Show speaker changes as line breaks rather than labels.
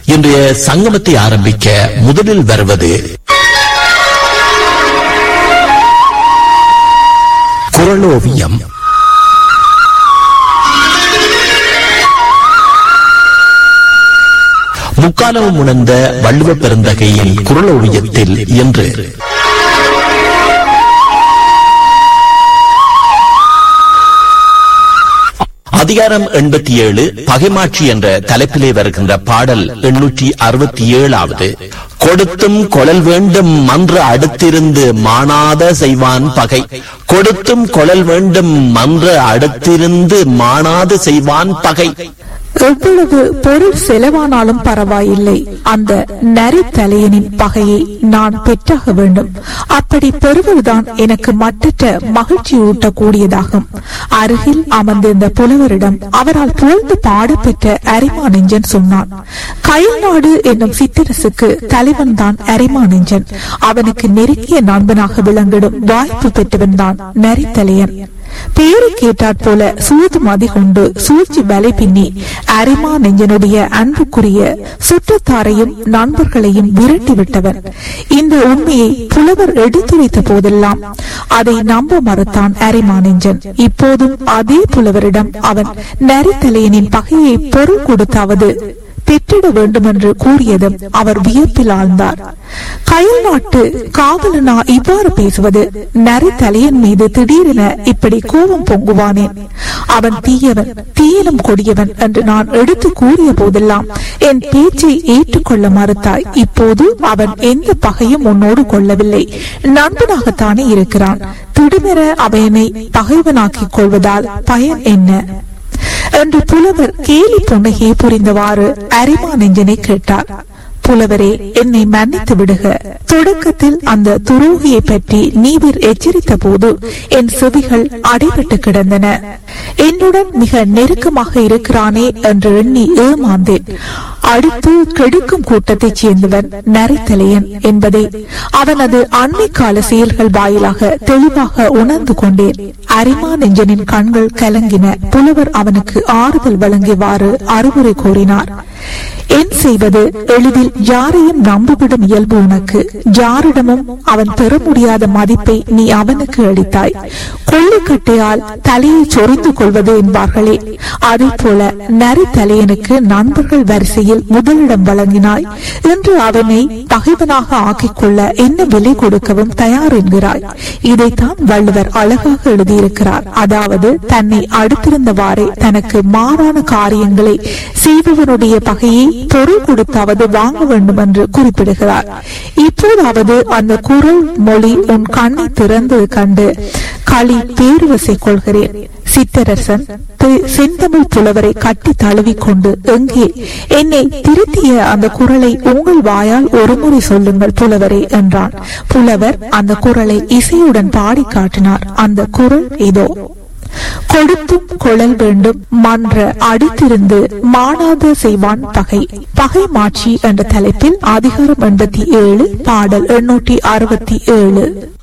இன்றைய சங்கமத்தை ஆரம்பிக்க முதலில் வருவது குரலோவியம் முக்காலமும் உணர்ந்த வள்ளுவ பெருந்தகையின் குரலோவியத்தில் இன்று அதிகாரம் எண்பத்தி ஏழு பகைமாட்சி என்ற தலைப்பிலே வருகின்ற பாடல் எண்ணூற்றி அறுபத்தி ஏழாவது கொடுத்தும் கொழல் வேண்டும் மன்ற அடுத்திருந்து மானாத செய்வான் பகை கொடுத்தும் கொழல் வேண்டும் மன்ற அடுத்திருந்து மானாது செய்வான் பகை
எவ்வளவு பொருள் செலவானாலும் பரவாயில்லை அந்த நரித்தலையனின் பகையை நான் பெற்றாக வேண்டும் அப்படி பெறுவதுதான் எனக்கு மட்டற்ற மகிழ்ச்சி ஊட்டக்கூடியதாகும் அருகில் அமர்ந்திருந்த புலவரிடம் அவரால் புகழ்ந்து பாடப்பெற்ற அரிமா நெஞ்சன் சொன்னான் கயல்நாடு என்னும் சித்திரசுக்கு தலைவன் தான் அரிமா நெஞ்சன் அவனுக்கு நெருங்கிய நண்பனாக விளங்கிடும் வாய்ப்பு பெற்றவன் தான் நரித்தலையன் பேரு கேட்டாற் போல சூது மதி கொண்டு சூழ்ச்சி வலை பின்னி அரிமா நெஞ்சனுடைய அன்புக்குரிய சுற்றத்தாரையும் நண்பர்களையும் விரட்டி விட்டவன் இந்த உண்மையை புலவர் எடுத்துரைத்த போதெல்லாம் அதை நம்ப மறுத்தான் அரிமா நெஞ்சன் இப்போதும் அதே புலவரிடம் அவன் நரித்தலையனின் பகையை பொருள் கொடுத்தாவது பெற்றிட வேண்டும் என்று கூறியதும் அவர் வியப்பில் ஆழ்ந்தார் கயல் நாட்டு காவலனா இவ்வாறு பேசுவது நரி தலையன் மீது திடீரென இப்படி கோபம் பொங்குவானேன் அவன் தீயவன் தீயனும் கொடியவன் என்று நான் எடுத்து கூறிய போதெல்லாம் என் பேச்சை ஏற்றுக்கொள்ள மறுத்தாய் இப்போது அவன் எந்த பகையும் உன்னோடு கொள்ளவில்லை நண்பனாகத்தானே இருக்கிறான் திடுமென அவனை பகைவனாக்கிக் கொள்வதால் பயன் என்ன என்று புலவர் கேலி புன்னகையை புரிந்தவாறு அரிமா நெஞ்சனை கேட்டார் புலவரே என்னை மன்னித்து விடுக தொடக்கத்தில் அந்த துரோகியை பற்றி நீவிர் எச்சரித்த போது என் செவிகள் அடைபட்டு கிடந்தன என்னுடன் மிக நெருக்கமாக இருக்கிறானே என்று எண்ணி ஏமாந்தேன் அடுத்து கெடுக்கும் கூட்டத்தைச் சேர்ந்தவன் நரித்தலையன் என்பதை அவனது அண்மை கால செயல்கள் வாயிலாக தெளிவாக உணர்ந்து கொண்டேன் அரிமா நெஞ்சனின் கண்கள் கலங்கின புலவர் அவனுக்கு ஆறுதல் வழங்கியவாறு அறிவுரை கூறினார் என் செய்வது எளிதில் யாரையும் நம்பிவிடும் இயல்பு உனக்கு யாரிடமும் அவன் பெற முடியாத மதிப்பை நீ அவனுக்கு அளித்தாய் கொள்ளுக்கட்டையால் தலையை சொரிந்து கொள்வது என்பார்களே அதே போல நரி தலையனுக்கு நண்பர்கள் வரிசையில் முதலிடம் வழங்கினாய் என்று அவனை பகைவனாக ஆக்கிக் கொள்ள என்ன விலை கொடுக்கவும் தயார் என்கிறாய் இதைத்தான் வள்ளுவர் அழகாக எழுதியிருக்கிறார் அதாவது தன்னை அடுத்திருந்தவாறே தனக்கு மாறான காரியங்களை செய்பவனுடைய பகையை பொருள் கொடுத்தாவது வாங்க வேண்டும் என்று குறிப்பிடுகிறார் இப்போதாவது அந்த குரல் மொழி உன் கண்ணை திறந்து கண்டு களி பேருவசை கொள்கிறேன் சித்தரசன் செந்தமிழ் புலவரை கட்டி தழுவிக்கொண்டு எங்கே என்னை திருத்திய அந்த குரலை உங்கள் வாயால் ஒருமுறை சொல்லுங்கள் புலவரே என்றான் புலவர் அந்த குரலை இசையுடன் பாடி காட்டினார் அந்த குரல் இதோ கொடுத்தும் கொழல் வேண்டும் மன்ற அடுத்திருந்து மானாத செய்வான் பகை பகை மாட்சி என்ற தலைப்பில் அதிகாரம் எண்பத்தி ஏழு பாடல் எண்ணூற்றி அறுபத்தி ஏழு